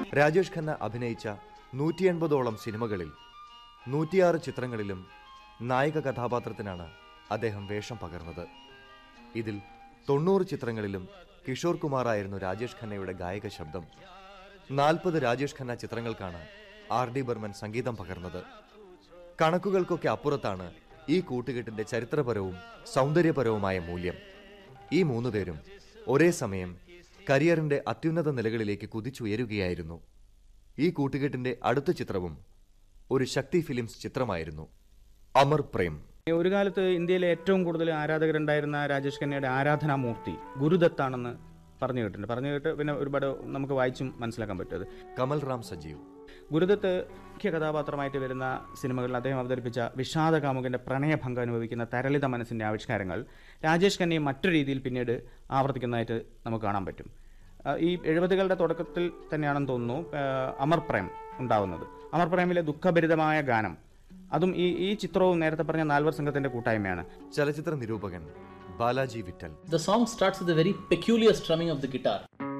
രാജേഷ് ഖന്ന അഭിനയിച്ച നൂറ്റി എൺപതോളം സിനിമകളിൽ നൂറ്റിയാറ് ചിത്രങ്ങളിലും നായിക കഥാപാത്രത്തിനാണ് അദ്ദേഹം വേഷം പകർന്നത് ഇതിൽ തൊണ്ണൂറ് ചിത്രങ്ങളിലും കിഷോർ കുമാറായിരുന്നു രാജേഷ് ഖന്നയുടെ ഗായക ശബ്ദം നാൽപ്പത് രാജേഷ് ഖന്ന ചിത്രങ്ങൾക്കാണ് ആർ ഡി ബർമൻ സംഗീതം പകർന്നത് കണക്കുകൾക്കൊക്കെ അപ്പുറത്താണ് ഈ കൂട്ടുകെട്ടിന്റെ ചരിത്രപരവും സൗന്ദര്യപരവുമായ മൂല്യം ഈ മൂന്നുപേരും ഒരേ സമയം കരിയറിന്റെ അത്യുന്നത നിലകളിലേക്ക് കുതിച്ചുയരുകയായിരുന്നു ഈ കൂട്ടുകെട്ടിന്റെ അടുത്ത ചിത്രവും ഒരു ശക്തി ഫിലിംസ് ചിത്രമായിരുന്നു അമർ പ്രേം ഒരു കാലത്ത് ഇന്ത്യയിലെ ഏറ്റവും കൂടുതൽ ആരാധകരുണ്ടായിരുന്ന രാജേഷ് ഖന്നയുടെ ആരാധനാമൂർത്തി ഗുരുദത്താണെന്ന് പറഞ്ഞു കേട്ടിട്ടുണ്ട് പറഞ്ഞു കേട്ട് പിന്നെ ഒരുപാട് നമുക്ക് വായിച്ചും മനസ്സിലാക്കാൻ പറ്റും കമൽ റാം സജീവ് ഗുരുദത്ത് മുഖ്യ കഥാപാത്രമായിട്ട് വരുന്ന സിനിമകളിൽ അദ്ദേഹം അവതരിപ്പിച്ച വിഷാദ കാമുകന്റെ പ്രണയഭംഗം അനുഭവിക്കുന്ന തരളിത മനസ്സിന്റെ ആവിഷ്കാരങ്ങൾ രാജേഷ് ഖന്നയെ മറ്റൊരു രീതിയിൽ പിന്നീട് ആവർത്തിക്കുന്നതായിട്ട് നമുക്ക് കാണാൻ പറ്റും ആ, ഈ എഴുപതുകളുടെ തുടക്കത്തിൽ തന്നെയാണെന്ന് തോന്നുന്നു ആ, അമർ പ്രേം ഉണ്ടാവുന്നത് അമർ പ്രേമിലെ ദുഃഖഭരിതമായ ഗാനം അതും ഈ ഈ ചിത്രവും നേരത്തെ പറഞ്ഞ നാൽവർ സംഘത്തിന്റെ കൂട്ടായ്മയാണ് ചലച്ചിത്ര നിരൂപകൻ Balaji Vittal The song starts with a very peculiar strumming of the guitar.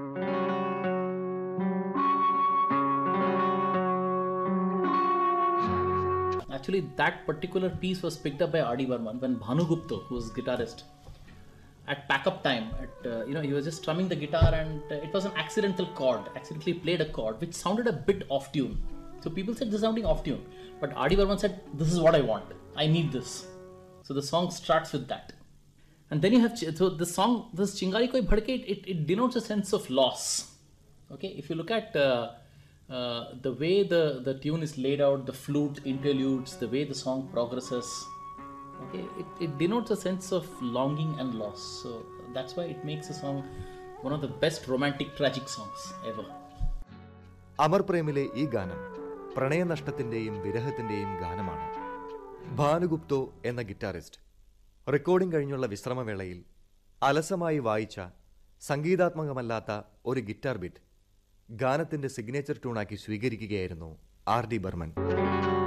Actually, that particular piece was picked up by Adi Burman when Bhanu Gupta, who was guitarist, at pack-up time, at uh, you know, he was just strumming the guitar and uh, it was an accidental chord, accidentally played a chord which sounded a bit off tune. So people said this is sounding off tune, but Adi Burman said this is what I want. I need this. So the song starts with that. And then you have Ch- so the song this Chingari Koi Bhadke it, it, it denotes a sense of loss. Okay, if you look at uh, uh, the way the the tune is laid out, the flute interludes, the way the song progresses, okay, it, it denotes a sense of longing and loss. So that's why it makes a song one of the best romantic tragic songs ever. Amar പ്രേമിലെ ഈ ഗാനം പ്രണയനഷ്ടത്തിന്റെയും വിരഹത്തിന്റെയും ഗാനമാണ് ഭാനുഗുപ്തോ എന്ന guitarist recording കഴിഞ്ഞുള്ള വിശ്രമവേളയിൽ അലസമായി വായിച്ച സംഗീതാത്മകമല്ലാത്ത ഒരു guitar bit ഗാനത്തിന്റെ സിഗ്നേച്ചർ ട്യൂണാക്കി സ്വീകരിക്കുകയായിരുന്നു ആർ ഡി ബർമൻ